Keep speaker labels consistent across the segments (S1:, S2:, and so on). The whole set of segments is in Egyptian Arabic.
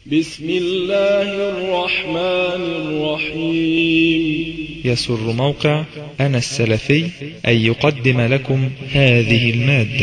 S1: بسم الله الرحمن الرحيم
S2: يسر موقع أنا السلفي أن يقدم لكم هذه المادة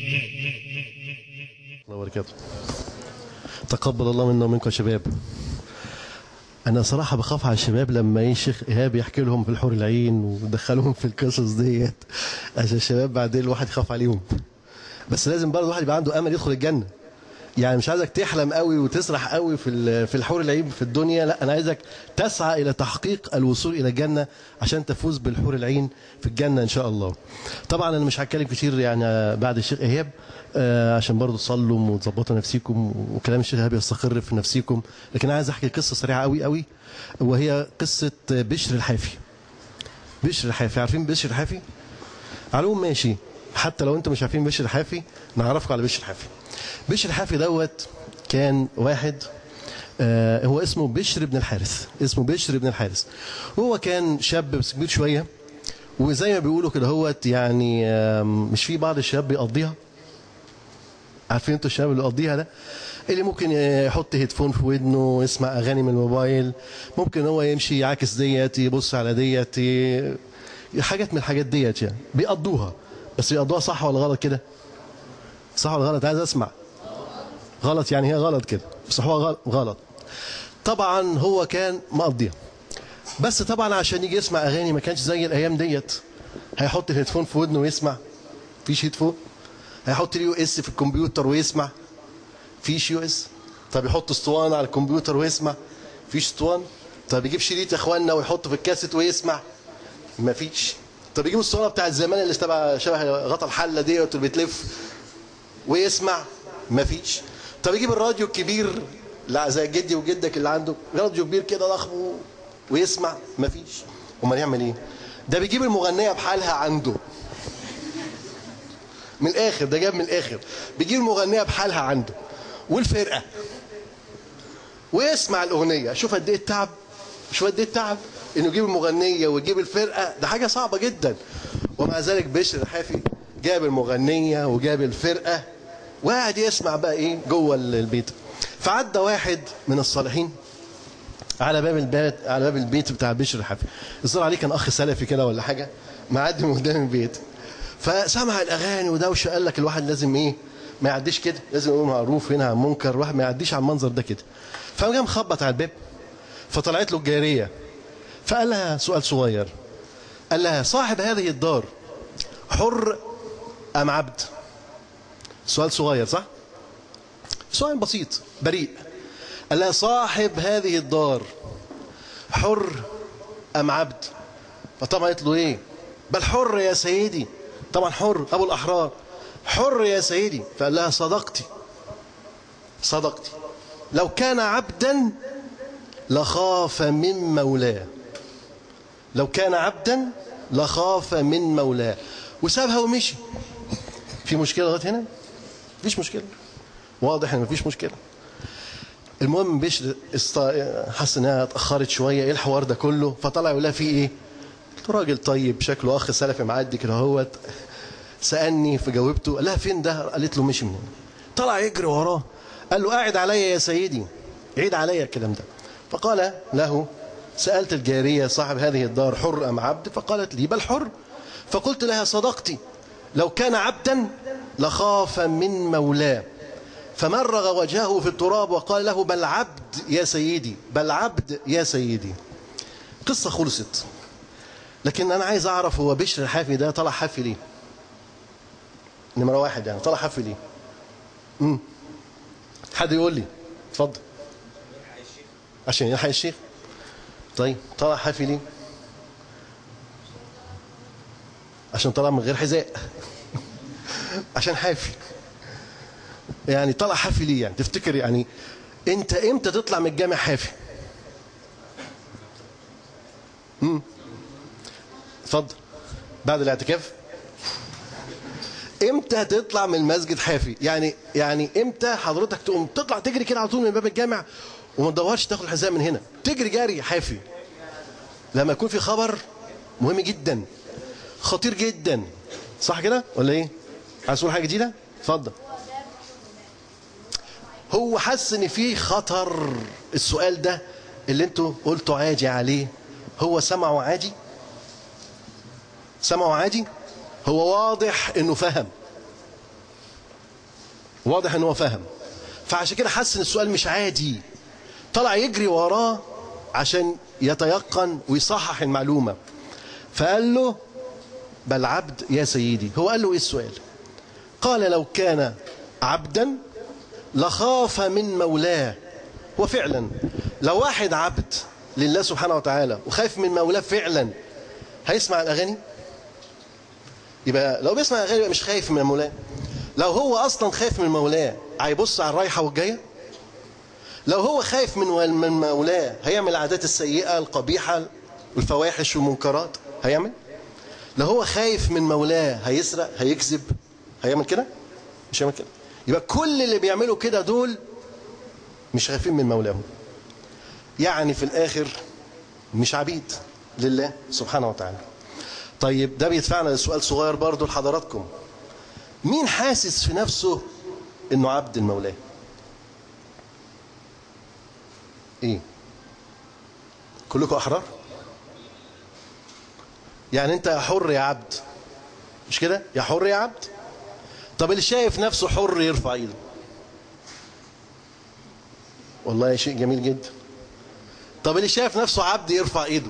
S3: الله وبركاته تقبل الله منا ومنكم يا شباب انا صراحه بخاف على الشباب لما ايه الشيخ ايهاب يحكي لهم في الحور العين ويدخلهم في القصص ديت عشان الشباب بعدين الواحد يخاف عليهم بس لازم برضه الواحد يبقى عنده امل يدخل الجنه يعني مش عايزك تحلم قوي وتسرح قوي في ال- في الحور العين في الدنيا لا انا عايزك تسعى الى تحقيق الوصول الى الجنه عشان تفوز بالحور العين في الجنه ان شاء الله طبعا انا مش هتكلم كتير يعني بعد الشيخ ايهاب آه، عشان برضه تصلوا وتظبطوا نفسيكم وكلام الشيخ ايهاب يستقر في نفسيكم لكن انا عايز احكي قصه سريعه قوي قوي وهي قصه بشر الحافي بشر الحافي عارفين بشر الحافي علوم ماشي حتى لو انتم مش عارفين بشر الحافي نعرفكم على بشر الحافي بشر الحافي دوت كان واحد آه هو اسمه بشر بن الحارث اسمه بشر بن الحارث هو كان شاب بس كبير شويه وزي ما بيقولوا كده هوت يعني آم، مش في بعض الشباب بيقضيها عارفين انتوا الشباب اللي يقضيها ده اللي ممكن يحط هيدفون في ودنه يسمع اغاني من الموبايل ممكن هو يمشي يعاكس ديت يبص على ديت ي- حاجات من الحاجات ديت يعني بيقضوها بس بيقضوها صح ولا غلط كده صح ولا غلط عايز اسمع غلط يعني هي غلط كده بس هو غلط, غلط طبعا هو كان مقضيها بس طبعا عشان يجي يسمع اغاني ما كانش زي الايام ديت هيحط الهيدفون في ودنه ويسمع فيش هيدفون هيحط اليو اس في الكمبيوتر ويسمع فيش يو اس طب يحط اسطوانه على الكمبيوتر ويسمع فيش اسطوانه طب يجيب شريط يا اخوانا ويحطه في الكاسيت ويسمع مفيش طب يجيب الاسطوانه بتاعت زمان اللي تبع شبه غطا الحله ديت اللي بتلف ويسمع مفيش طب يجيب الراديو الكبير لا زي جدي وجدك اللي عنده راديو كبير كده ضخم و- ويسمع مفيش امال يعمل ايه ده بيجيب المغنيه بحالها عنده من الاخر ده جاب من الاخر بيجيب المغنيه بحالها عنده والفرقه ويسمع الاغنيه شوف قد ايه التعب شوف قد ايه التعب انه يجيب المغنيه ويجيب الفرقه ده حاجه صعبه جدا ومع ذلك بشر الحافي جاب المغنيه وجاب الفرقه وقاعد يسمع بقى ايه جوه البيت فعدى واحد من الصالحين على باب البيت على باب البيت بتاع بشر الحافي الظاهر عليه كان اخ سلفي كده ولا حاجه معدي من قدام البيت فسمع الاغاني ودوشه قال لك الواحد لازم ايه ما يعديش كده لازم يقول معروف هنا عن منكر الواحد ما يعديش على المنظر ده كده فقام جاي مخبط على الباب فطلعت له الجاريه فقال لها سؤال صغير قال لها صاحب هذه الدار حر ام عبد سؤال صغير صح سؤال بسيط بريء قال لها صاحب هذه الدار حر ام عبد فطبعا قالت له ايه بل حر يا سيدي طبعا حر ابو الاحرار حر يا سيدي فقال لها صدقتي صدقتي لو كان عبدا لخاف من مولاه لو كان عبدا لخاف من مولاه وسابها ومشي في مشكله لغايه هنا مفيش مشكله واضح ان مفيش مشكله المهم بشر است- حس انها اتاخرت شويه ايه الحوار ده كله فطلع يقول لها في ايه قلت له راجل طيب شكله اخ سلفي معدي كده اهوت سالني فجاوبته قال لها فين ده قالت له مشي من هنا طلع يجري وراه قال له قاعد عليا يا سيدي عيد عليا الكلام ده فقال له سالت الجاريه صاحب هذه الدار حر ام عبد فقالت لي بل حر فقلت لها صدقتي لو كان عبدا لخاف من مولاه فمرغ وجهه في التراب وقال له بل عبد يا سيدي بل عبد يا سيدي قصة خلصت لكن أنا عايز أعرف هو بشر الحافي ده طلع حافي ليه نمرة واحد يعني طلع حافي ليه مم. حد يقول لي اتفضل عشان يلحق الشيخ طيب طلع حافي ليه عشان طلع من غير حذاء عشان حافي يعني طلع حافي ليه يعني تفتكر يعني انت امتى تطلع من الجامع حافي امم اتفضل بعد الاعتكاف امتى تطلع من المسجد حافي يعني يعني امتى حضرتك تقوم تطلع تجري كده على طول من باب الجامع وما تدورش تاخد الحزام من هنا تجري جري حافي لما يكون في خبر مهم جدا خطير جدا صح كده ولا ايه عايز تقول حاجه جديده اتفضل هو حس ان في خطر السؤال ده اللي انتوا قلتوا عادي عليه هو سمعه عادي سمعه عادي هو واضح انه فهم واضح انه فهم فعشان كده حس ان السؤال مش عادي طلع يجري وراه عشان يتيقن ويصحح المعلومة فقال له بل عبد يا سيدي هو قال له ايه السؤال قال لو كان عبدا لخاف من مولاه وفعلا لو واحد عبد لله سبحانه وتعالى وخايف من مولاه فعلا هيسمع الاغاني يبقى لو بيسمع اغاني يبقى مش خايف من مولاه لو هو اصلا خايف من مولاه هيبص على الرايحه والجايه لو هو خايف من من مولاه هيعمل العادات السيئه القبيحه والفواحش والمنكرات هيعمل لو هو خايف من مولاه هيسرق هيكذب هيعمل كده مش هيعمل كده يبقى كل اللي بيعملوا كده دول مش خايفين من مولاهم يعني في الاخر مش عبيد لله سبحانه وتعالى طيب ده بيدفعنا لسؤال صغير برضو لحضراتكم مين حاسس في نفسه انه عبد المولاه ايه كلكم احرار يعني انت يا حر يا عبد مش كده يا حر يا عبد طب اللي شايف نفسه حر يرفع ايده والله شيء جميل جدا طب اللي شايف نفسه عبد يرفع ايده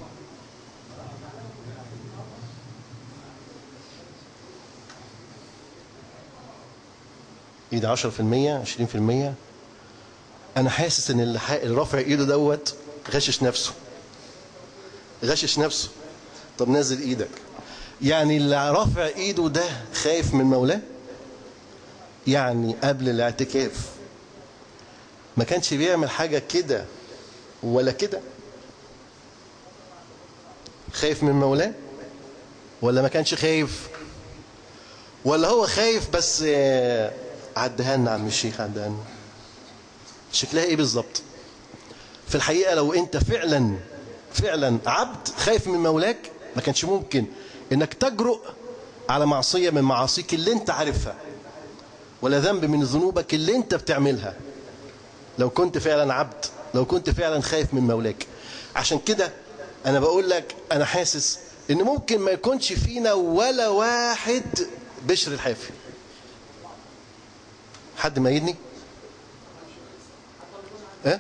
S3: ايه ده 10% 20% انا حاسس ان اللي رافع ايده دوت غشش نفسه غشش نفسه طب نزل ايدك يعني اللي رافع ايده ده خايف من مولاه يعني قبل الاعتكاف ما كانش بيعمل حاجة كده ولا كده خايف من مولاه ولا ما كانش خايف ولا هو خايف بس عدها لنا عم الشيخ عدها لنا شكلها ايه بالظبط في الحقيقة لو انت فعلا فعلا عبد خايف من مولاك ما كانش ممكن انك تجرؤ على معصية من معاصيك اللي انت عارفها ولا ذنب من ذنوبك اللي انت بتعملها لو كنت فعلا عبد لو كنت فعلا خايف من مولاك عشان كده انا بقول لك انا حاسس ان ممكن ما يكونش فينا ولا واحد بشر الحافي حد ما يدني ايه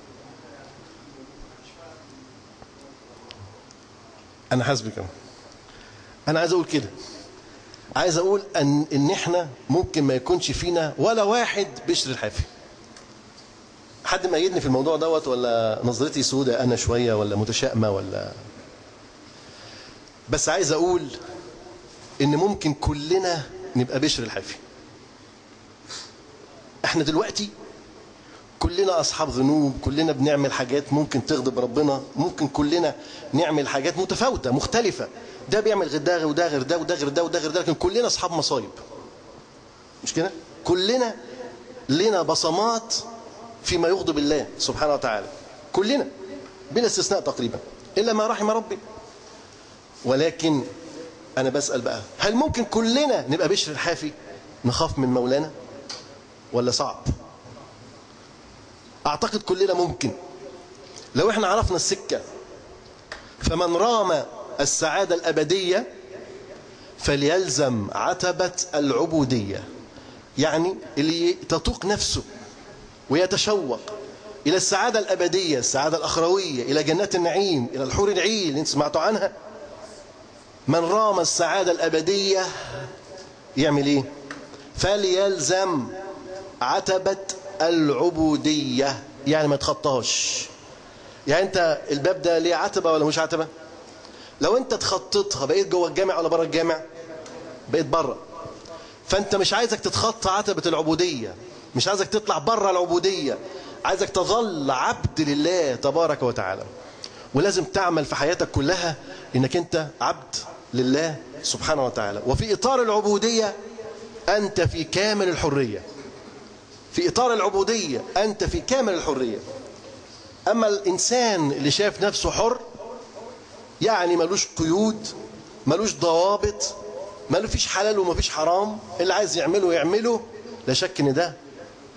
S3: انا حاسبك انا انا عايز اقول كده عايز اقول ان ان احنا ممكن ما يكونش فينا ولا واحد بشر الحافي حد ما يدني في الموضوع دوت ولا نظرتي سودة انا شويه ولا متشائمه ولا بس عايز اقول ان ممكن كلنا نبقى بشر الحافي احنا دلوقتي كلنا اصحاب ذنوب كلنا بنعمل حاجات ممكن تغضب ربنا ممكن كلنا نعمل حاجات متفاوته مختلفه ده بيعمل غير ده وده غير ده وده غير ده وده غير ده لكن كلنا اصحاب مصايب مش كده كلنا لنا بصمات فيما يغضب الله سبحانه وتعالى كلنا بلا استثناء تقريبا الا ما رحم ربي ولكن انا بسال بقى هل ممكن كلنا نبقى بشر الحافي نخاف من مولانا ولا صعب اعتقد كلنا ممكن لو احنا عرفنا السكه فمن رام السعاده الابديه فليلزم عتبه العبوديه يعني اللي تطوق نفسه ويتشوق الى السعاده الابديه السعاده الاخرويه الى جنات النعيم الى الحور العين اللي انت سمعتوا عنها من رام السعاده الابديه يعمل ايه فليلزم عتبه العبودية يعني ما تخطاش يعني انت الباب ده ليه عتبة ولا مش عتبة لو انت تخططها بقيت جوه الجامع ولا بره الجامع بقيت بره فانت مش عايزك تتخطى عتبة العبودية مش عايزك تطلع بره العبودية عايزك تظل عبد لله تبارك وتعالى ولازم تعمل في حياتك كلها انك انت عبد لله سبحانه وتعالى وفي اطار العبودية انت في كامل الحرية في إطار العبودية أنت في كامل الحرية أما الإنسان اللي شايف نفسه حر يعني ملوش قيود ملوش ضوابط ما فيش حلال وما فيش حرام اللي عايز يعمله يعمله لا شك ان ده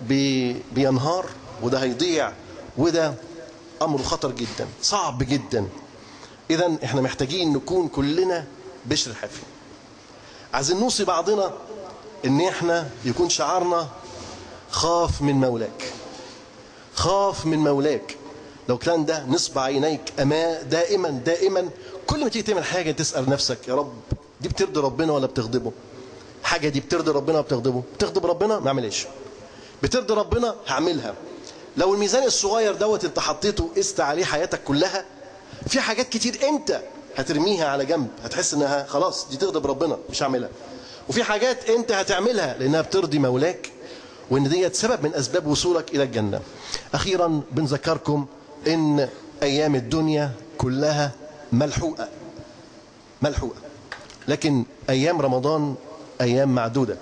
S3: بي بينهار وده هيضيع وده امره خطر جدا صعب جدا اذا احنا محتاجين نكون كلنا بشر حافي عايزين نوصي بعضنا ان احنا يكون شعارنا خاف من مولاك خاف من مولاك لو كان ده نصب عينيك أما دائما دائما كل ما تيجي تعمل حاجة تسأل نفسك يا رب دي بترضي ربنا ولا بتغضبه حاجة دي بترضي ربنا ولا بتغضبه بتغضب ربنا ما اعملهاش بترضي ربنا هعملها لو الميزان الصغير دوت انت حطيته قست عليه حياتك كلها في حاجات كتير انت هترميها على جنب هتحس انها خلاص دي تغضب ربنا مش هعملها وفي حاجات انت هتعملها لانها بترضي مولاك وان ديت سبب من اسباب وصولك الى الجنه اخيرا بنذكركم ان ايام الدنيا كلها ملحوقه ملحوقه لكن ايام رمضان ايام معدوده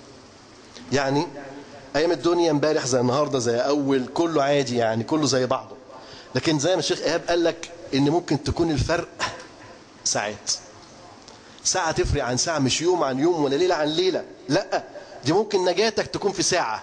S3: يعني ايام الدنيا امبارح زي النهارده زي اول كله عادي يعني كله زي بعضه لكن زي ما الشيخ ايهاب قال لك ان ممكن تكون الفرق ساعات ساعة تفرق عن ساعة مش يوم عن يوم ولا ليلة عن ليلة لا دي ممكن نجاتك تكون في ساعة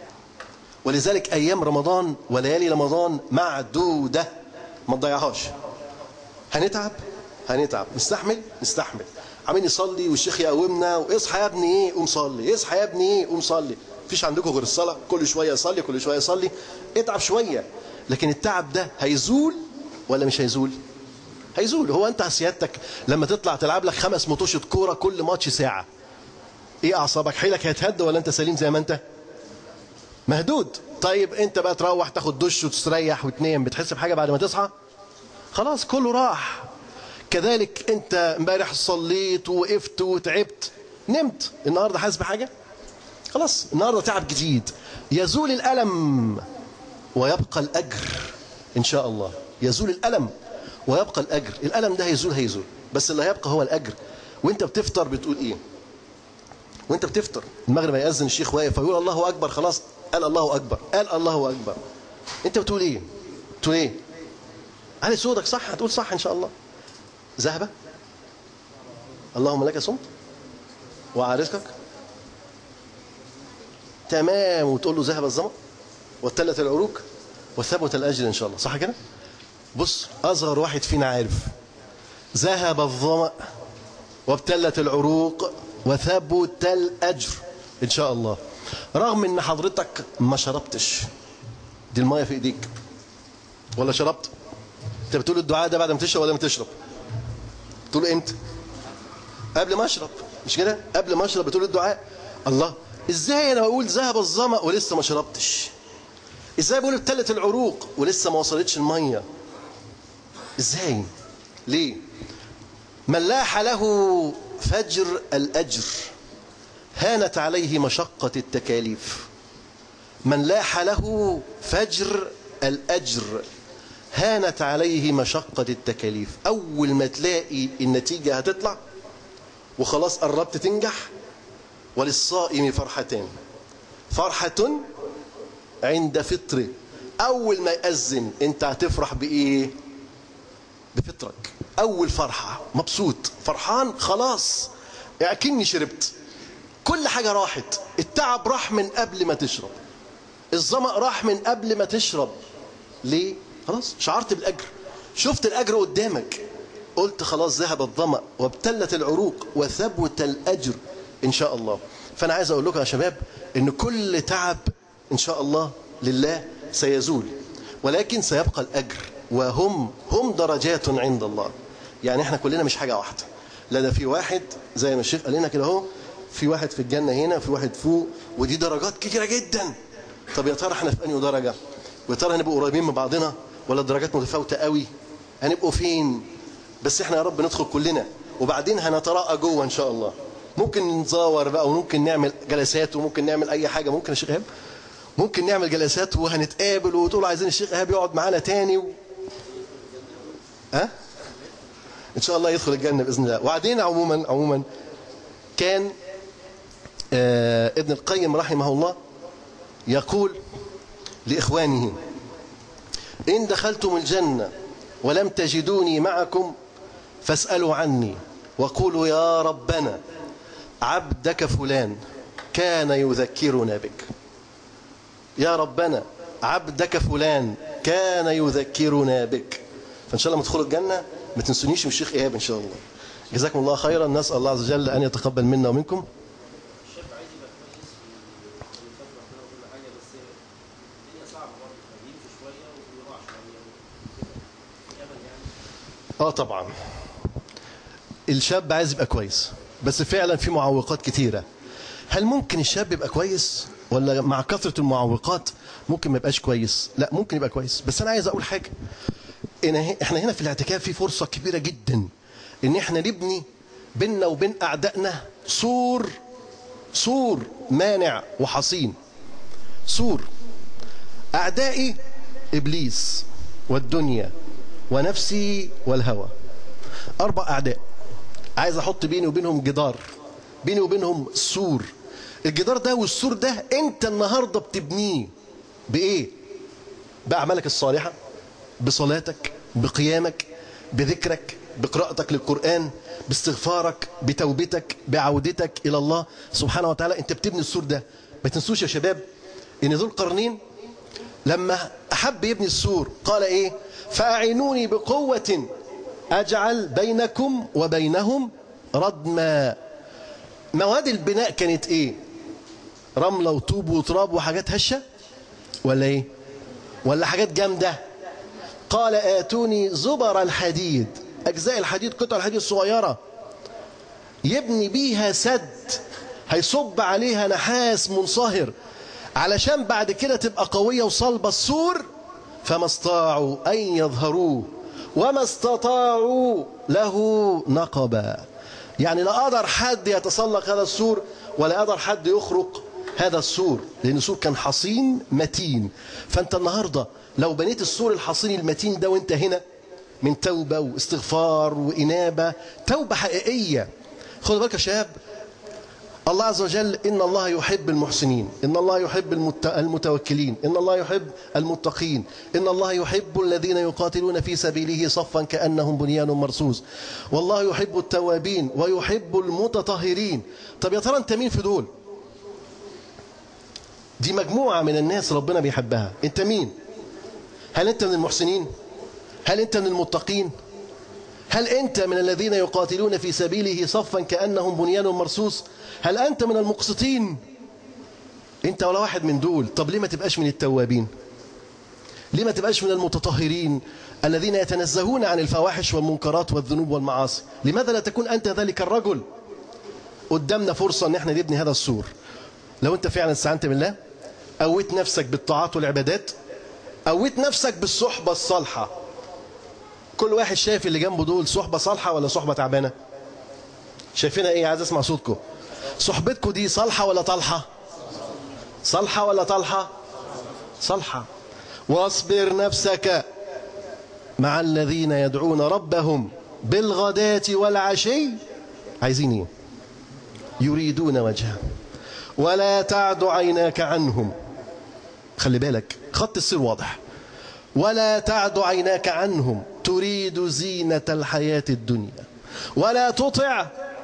S3: ولذلك أيام رمضان وليالي رمضان معدودة ما تضيعهاش هنتعب هنتعب نستحمل نستحمل عمين يصلي والشيخ يقومنا واصحى يا ابني ايه قوم صلي اصحى يا ابني ايه قوم صلي مفيش عندكم غير الصلاة كل شوية يصلي كل شوية يصلي اتعب شوية لكن التعب ده هيزول ولا مش هيزول هيزول هو انت سيادتك لما تطلع تلعب لك خمس مطوشة كورة كل ماتش ساعة ايه اعصابك حيلك هيتهد ولا انت سليم زي ما انت مهدود طيب انت بقى تروح تاخد دش وتستريح وتنام بتحس بحاجة بعد ما تصحى خلاص كله راح كذلك انت امبارح صليت ووقفت وتعبت نمت النهارده حاسس بحاجه خلاص النهارده تعب جديد يزول الالم ويبقى الاجر ان شاء الله يزول الالم ويبقى الاجر الالم ده هيزول هيزول بس اللي هيبقى هو الاجر وانت بتفطر بتقول ايه وانت بتفطر المغرب هيأذن الشيخ واقف فيقول الله اكبر خلاص قال الله اكبر قال الله اكبر انت بتقول ايه بتقول ايه علي صوتك صح هتقول صح ان شاء الله ذهب اللهم لك صمت وعلى رزقك تمام وتقول له ذهب الظمأ واتلت العروق وثبت الاجر ان شاء الله صح كده بص اصغر واحد فينا عارف ذهب الظمأ وابتلت العروق وثبت الاجر ان شاء الله رغم ان حضرتك ما شربتش دي الميه في ايديك ولا شربت انت بتقول الدعاء ده بعد ما تشرب ولا ما تشرب تقول امتى قبل ما اشرب مش كده قبل ما اشرب بتقول الدعاء الله ازاي انا بقول ذهب الظمأ ولسه ما شربتش ازاي بقول ابتلت العروق ولسه ما وصلتش الميه ازاي ليه من لاح له فجر الاجر هانت عليه مشقه التكاليف من لاح له فجر الاجر هانت عليه مشقة التكاليف أول ما تلاقي النتيجة هتطلع وخلاص قربت تنجح وللصائم فرحتان فرحة عند فطره أول ما يأذن أنت هتفرح بإيه بفطرك أول فرحة مبسوط فرحان خلاص أكني شربت كل حاجة راحت التعب راح من قبل ما تشرب الظمأ راح من قبل ما تشرب ليه خلاص شعرت بالاجر شفت الاجر قدامك قلت خلاص ذهب الظما وابتلت العروق وثبت الاجر ان شاء الله فانا عايز اقول لكم يا شباب ان كل تعب ان شاء الله لله سيزول ولكن سيبقى الاجر وهم هم درجات عند الله يعني احنا كلنا مش حاجه واحده لا ده في واحد زي ما الشيخ قال لنا كده اهو في واحد في الجنه هنا وفي واحد فوق ودي درجات كتيره جدا طب يا ترى احنا في انهي درجه ويا ترى هنبقى قريبين من بعضنا ولا درجات متفاوته قوي هنبقوا فين بس احنا يا رب ندخل كلنا وبعدين هنتراءى جوه ان شاء الله ممكن نتزاور بقى وممكن نعمل جلسات وممكن نعمل اي حاجه ممكن يا شيخ ايهاب ممكن نعمل جلسات وهنتقابل وتقول عايزين الشيخ ايهاب يقعد معانا تاني و... ها ان شاء الله يدخل الجنه باذن الله وبعدين عموما عموما كان آه ابن القيم رحمه الله يقول لاخوانه إن دخلتم الجنة ولم تجدوني معكم فاسألوا عني وقولوا يا ربنا عبدك فلان كان يذكرنا بك يا ربنا عبدك فلان كان يذكرنا بك فان شاء الله ما تدخلوا الجنه ما تنسونيش من الشيخ ايهاب ان شاء الله جزاكم الله خيرا نسال الله عز وجل ان يتقبل منا ومنكم اه طبعا الشاب عايز يبقى كويس بس فعلا في معوقات كتيرة هل ممكن الشاب يبقى كويس ولا مع كثرة المعوقات ممكن ما يبقاش كويس لا ممكن يبقى كويس بس انا عايز اقول حاجة إن هي- احنا هنا في الاعتكاف في فرصة كبيرة جدا ان احنا نبني بيننا وبين اعدائنا سور سور مانع وحصين سور أعدائي إبليس والدنيا ونفسي والهوى أربع أعداء عايز أحط بيني وبينهم جدار بيني وبينهم سور الجدار ده والسور ده أنت النهاردة بتبنيه بإيه؟ بأعمالك الصالحة بصلاتك بقيامك بذكرك بقراءتك للقرآن باستغفارك بتوبتك بعودتك إلى الله سبحانه وتعالى أنت بتبني السور ده ما تنسوش يا شباب إن ذو القرنين لما أحب يبني السور قال إيه فأعينوني بقوة أجعل بينكم وبينهم ردما مواد البناء كانت إيه رملة وطوب وتراب وحاجات هشة ولا إيه ولا حاجات جامدة قال آتوني زبر الحديد أجزاء الحديد قطع الحديد الصغيرة يبني بيها سد هيصب عليها نحاس منصهر علشان بعد كده تبقى قوية وصلبة السور فما استطاعوا أن يظهروه وما استطاعوا له نقبا يعني لا قدر حد يتسلق هذا السور ولا قدر حد يخرق هذا السور لأن السور كان حصين متين فأنت النهاردة لو بنيت السور الحصين المتين ده وانت هنا من توبة واستغفار وإنابة توبة حقيقية خدوا بالك يا شباب الله عز وجل إن الله يحب المحسنين إن الله يحب المت... المتوكلين إن الله يحب المتقين إن الله يحب الذين يقاتلون في سبيله صفا كأنهم بنيان مرصوص والله يحب التوابين ويحب المتطهرين طب يا ترى أنت مين في دول دي مجموعة من الناس ربنا بيحبها أنت مين هل أنت من المحسنين هل أنت من المتقين هل أنت من الذين يقاتلون في سبيله صفا كأنهم بنيان مرصوص هل أنت من المقسطين أنت ولا واحد من دول طب ليه ما تبقاش من التوابين ليه ما تبقاش من المتطهرين الذين يتنزهون عن الفواحش والمنكرات والذنوب والمعاصي لماذا لا تكون أنت ذلك الرجل قدامنا فرصة أن احنا نبني هذا السور لو أنت فعلا استعنت بالله قويت نفسك بالطاعات والعبادات قويت نفسك بالصحبة الصالحة كل واحد شايف اللي جنبه دول صحبة صالحة ولا صحبة تعبانة شايفينها ايه عايز اسمع صوتكم صحبتكم دي صالحة ولا طالحة صالحة ولا طالحة صالحة واصبر نفسك مع الذين يدعون ربهم بالغداة والعشي عايزين ايه يريدون وجهه ولا تعد عيناك عنهم خلي بالك خط السير واضح ولا تعد عيناك عنهم تريد زينة الحياة الدنيا ولا تطع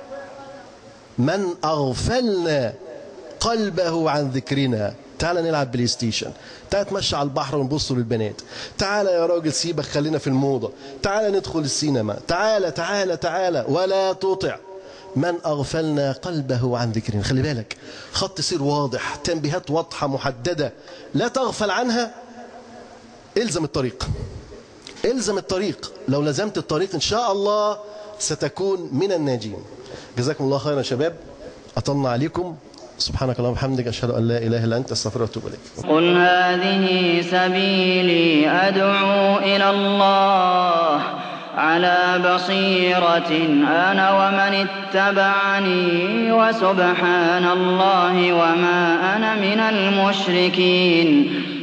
S3: من أغفلنا قلبه عن ذكرنا تعال نلعب بلاي ستيشن تعال نتمشى على البحر ونبص للبنات تعال يا راجل سيبك خلينا في الموضة تعال ندخل السينما تعال تعال تعال ولا تطع من أغفلنا قلبه عن ذكرنا خلي بالك خط سير واضح تنبيهات واضحة محددة لا تغفل عنها الزم الطريق الزم الطريق لو لزمت الطريق إن شاء الله ستكون من الناجين جزاكم الله خيرا يا شباب أطلنا عليكم سبحانك اللهم وبحمدك أشهد أن لا إله إلا أنت أستغفرك وأتوب إليك
S4: قل هذه سبيلي أدعو إلى الله على بصيرة أنا ومن اتبعني وسبحان الله وما أنا من المشركين